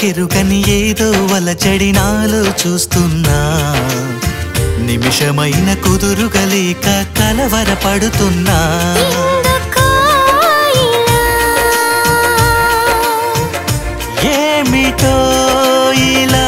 వరకెరుకని ఏదో వలచడి నాలో చూస్తున్నా నిమిషమైన కుదురుగలేక కలవరపడుతున్నా ఎందుకో ఇలా ఏమిటో ఇలా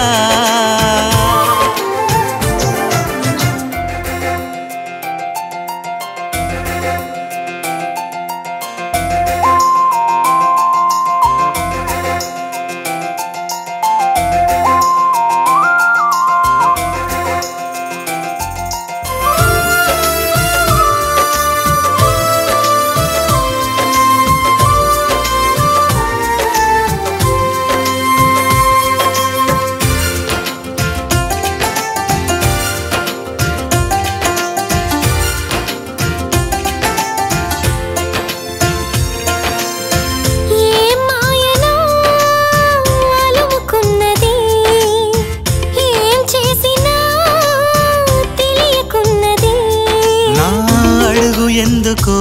ఏ మాయలో అలుముకున్నది ఏం చేసినా తెలియకున్నది నా అడుగు ఎందుకో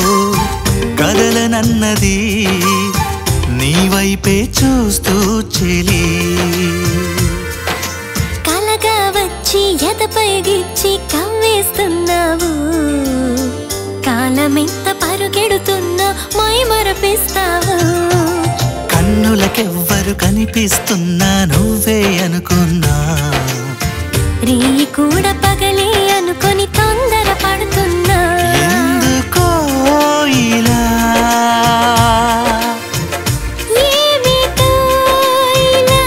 కదలనన్నది నీ వైపే చూస్తూ చెలి కలగా వచ్చి ఎదపై గిచ్చి కవ్వేస్తున్నావు కాలమెంత పరుగెడుతున్నా మై మరపిస్తావు కన్నులకెవ్వరు కనిపిస్తున్నా నువ్వే అనుకున్నా రేయి కూడా పగలే అనుకొని తొందర పడుతున్నా ఎందుకో ఇలా ఏమిటో ఇలా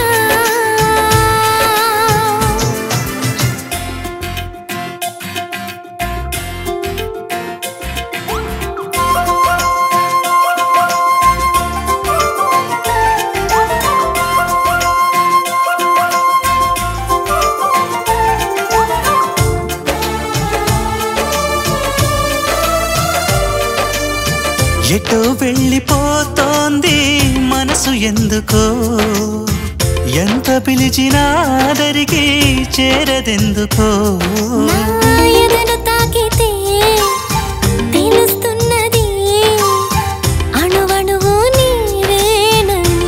ఎటో వెళ్ళిపోతోంది మనసు ఎందుకో ఎంత పిలిచినా దరికి చేరదెందుకో నా ఎదను తాకితే తెలుస్తున్నది అణువణువు నీవేనని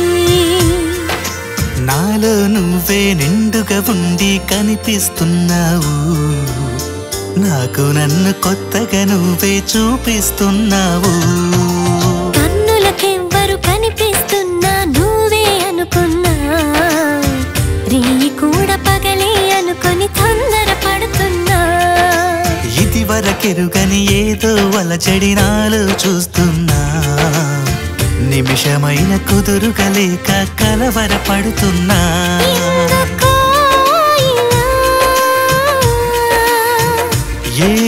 నాలో నువ్వే నిండుగా ఉండి కనిపిస్తున్నావు నాకు నన్ను కొత్తగా నువ్వే చూపిస్తున్నావు కన్నులకెవ్వరు కనిపిస్తున్నా నువ్వే అనుకున్నా రేయి కూడా పగలే అనుకొని తొందర పడుతున్నా ఇది వరకెరుగని ఏదో వలచడి నాలో చూస్తున్నా నిమిషమైన కుదురుగలేక కలవరపడుతున్నా ఎందుకో ఇలా ఏ